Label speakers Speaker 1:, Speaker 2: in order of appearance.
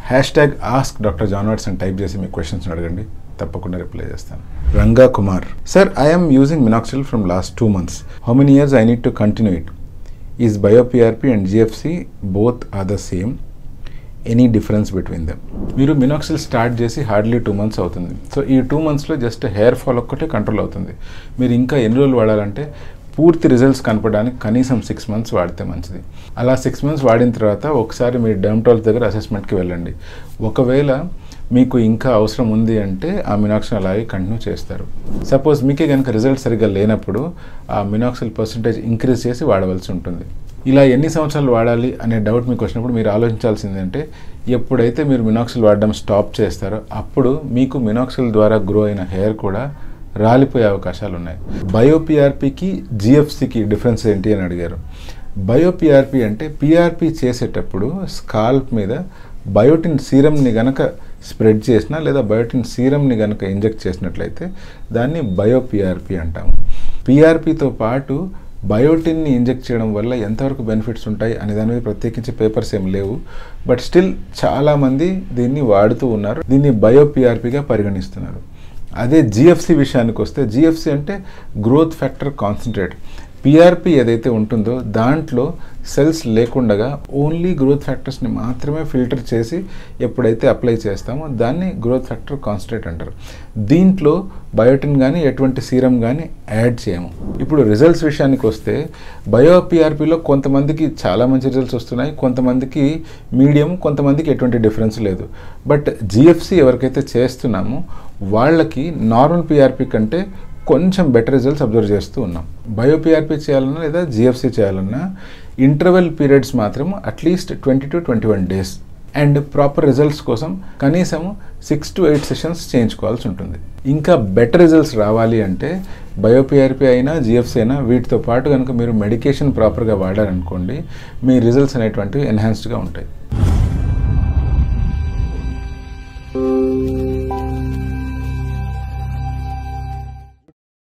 Speaker 1: hash hashtag ask doctor John what's అని type చేసి మీ క్వశ్చన్స్ అడగండి తప్పకుండా రిప్లై చేస్తాను Ranga Kumar sir I'm using minoxil from last two months how many years I need to continue it is bio PRP and GFC both are the same any difference between them మీరు minoxil start చేసి hardly two months అవుతుంది so ఈ two మంత్స్లో just hair fall ఒక్కటే control అవుతుంది మీరు ఇంకా ఎన్ని రోజులు వాడాలంటే పూర్తి రిజల్ట్స్ కనపడడానికి కనీసం సిక్స్ మంత్స్ వాడితే మంచిది అలా సిక్స్ మంత్స్ వాడిన తర్వాత ఒకసారి మీరు డెర్మటాలజీ దగ్గర అసెస్మెంట్కి వెళ్ళండి ఒకవేళ మీకు ఇంకా అవసరం ఉంది అంటే ఆ మినాక్సిల్ అలాగే కంటిన్యూ చేస్తారు సపోజ్ మీకే కనుక రిజల్ట్ సరిగ్గా లేనప్పుడు ఆ మినాక్సిల్ పర్సంటేజ్ ఇంక్రీజ్ చేసి వాడవలసి ఉంటుంది ఇలా ఎన్ని సంవత్సరాలు వాడాలి అనే డౌట్ మీకు వచ్చినప్పుడు మీరు ఆలోచించాల్సింది అంటే ఎప్పుడైతే మీరు మినాక్సిల్ వాడడం స్టాప్ చేస్తారో అప్పుడు మీకు మినాక్సిల్ ద్వారా గ్రో అయిన హెయిర్ కూడా రాలిపోయే అవకాశాలు ఉన్నాయి బయోపిఆర్పికి జిఎఫ్సికి డిఫరెన్స్ ఏంటి అని అడిగారు బయోపిఆర్పి అంటే పిఆర్పి చేసేటప్పుడు స్కాల్ప్ మీద బయోటిన్ సీరంని గనక స్ప్రెడ్ చేసినా లేదా బయోటిన్ సీరంని గనక ఇంజెక్ట్ చేసినట్లయితే దాన్ని బయోపిఆర్పి అంటాము పిఆర్పితో పాటు బయోటిన్ని ఇంజెక్ట్ చేయడం వల్ల ఎంతవరకు బెనిఫిట్స్ ఉంటాయి అనే దాని మీద ప్రత్యేకించి పేపర్స్ ఏం లేవు బట్ స్టిల్ చాలామంది దీన్ని వాడుతూ ఉన్నారు దీన్ని బయోపిఆర్పిగా పరిగణిస్తున్నారు అదే జిఎఫ్సి విషయానికి వస్తే జిఎఫ్సి అంటే గ్రోత్ ఫ్యాక్టర్ కాన్సన్ట్రేట్ పిఆర్పి ఏదైతే ఉంటుందో దాంట్లో సెల్స్ లేకుండగా ఓన్లీ గ్రోత్ ఫ్యాక్టర్స్ని మాత్రమే ఫిల్టర్ చేసి ఎప్పుడైతే అప్లై చేస్తామో దాన్ని గ్రోత్ ఫ్యాక్టర్ కాన్సన్ట్రేట్ అంటారు దీంట్లో బయోటిన్ కానీ ఎటువంటి సీరం కానీ యాడ్ చేయము ఇప్పుడు రిజల్ట్స్ విషయానికి వస్తే బయోపిఆర్పిలో కొంతమందికి చాలా మంచి రిజల్ట్స్ వస్తున్నాయి కొంతమందికి మీడియం కొంతమందికి ఎటువంటి డిఫరెన్స్ లేదు బట్ జిఎఫ్సి ఎవరికైతే చేస్తున్నామో వాళ్ళకి నార్మల్ పిఆర్పి కంటే కొంచెం బెటర్ రిజల్ట్స్ అబ్జర్వ్ చేస్తూ ఉన్నాం బయోపిఆర్పి చేయాలన్నా లేదా జిఎఫ్సి చేయాలన్నా ఇంటర్వెల్ పీరియడ్స్ మాత్రం at least twenty to twenty one days and proper results కోసం కనీసం సిక్స్ టు ఎయిట్ సెషన్స్ చేయించుకోవాల్సి ఉంటుంది ఇంకా బెటర్ రిజల్ట్స్ రావాలి అంటే బయోపిఆర్పి అయినా జిఎఫ్సి అయినా వీటితో పాటు కనుక మీరు మెడికేషన్ ప్రాపర్గా వాడారనుకోండి మీ రిజల్ట్స్ అనేటువంటివి ఎన్హాన్స్డ్గా ఉంటాయి